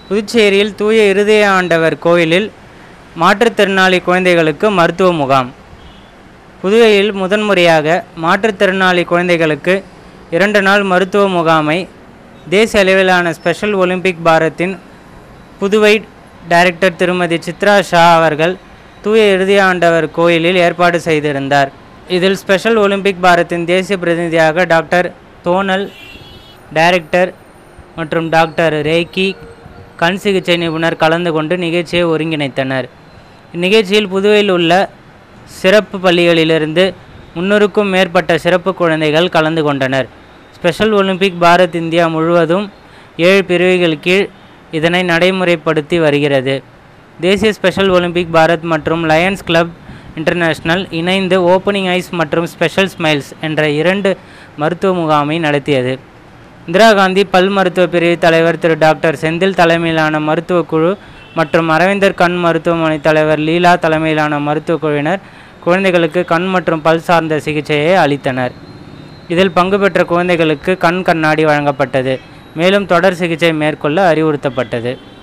புதுச்சேரியில் தூய இருதய ஆண்டவர் கோயிலில் மாற்றுத்திறனாளி குழந்தைகளுக்கு மருத்துவ முகாம் புதுவையில் முதன்முறையாக மாற்றுத்திறனாளி குழந்தைகளுக்கு இரண்டு நாள் மருத்துவ முகாமை தேசிய அளவிலான ஸ்பெஷல் ஒலிம்பிக் பாரத்தின் புதுவை டைரக்டர் திருமதி சித்ரா ஷா அவர்கள் தூய இருதய ஆண்டவர் கோயிலில் ஏற்பாடு செய்திருந்தார் இதில் ஸ்பெஷல் ஒலிம்பிக் பாரத்தின் தேசிய பிரதிநிதியாக டாக்டர் தோனல் டைரக்டர் மற்றும் டாக்டர் ரேக்கி கண் சிகிச்சை நிபுணர் கலந்து கொண்டு நிகழ்ச்சியை ஒருங்கிணைத்தனர் இந்நிகழ்ச்சியில் புதுவையில் உள்ள சிறப்பு பள்ளிகளிலிருந்து முன்னூறுக்கும் மேற்பட்ட சிறப்பு குழந்தைகள் கலந்து கொண்டனர் ஸ்பெஷல் ஒலிம்பிக் பாரத் இந்தியா முழுவதும் ஏழு பிரிவுகள் கீழ் இதனை நடைமுறைப்படுத்தி வருகிறது தேசிய ஸ்பெஷல் ஒலிம்பிக் பாரத் மற்றும் லயன்ஸ் கிளப் இன்டர்நேஷனல் இணைந்து ஓப்பனிங் ஐஸ் மற்றும் ஸ்பெஷல் ஸ்மைல்ஸ் என்ற இரண்டு மருத்துவ முகாமை நடத்தியது இந்திரா காந்தி பல் மருத்துவ பிரிவு தலைவர் திரு டாக்டர் செந்தில் தலைமையிலான மருத்துவ குழு மற்றும் அரவிந்தர் கண் மருத்துவமனை தலைவர் லீலா தலைமையிலான மருத்துவ குழுவினர் குழந்தைகளுக்கு கண் மற்றும் பல் சார்ந்த சிகிச்சையை அளித்தனர் இதில் பங்கு பெற்ற குழந்தைகளுக்கு கண் கண்ணாடி வழங்கப்பட்டது மேலும் தொடர் சிகிச்சை மேற்கொள்ள அறிவுறுத்தப்பட்டது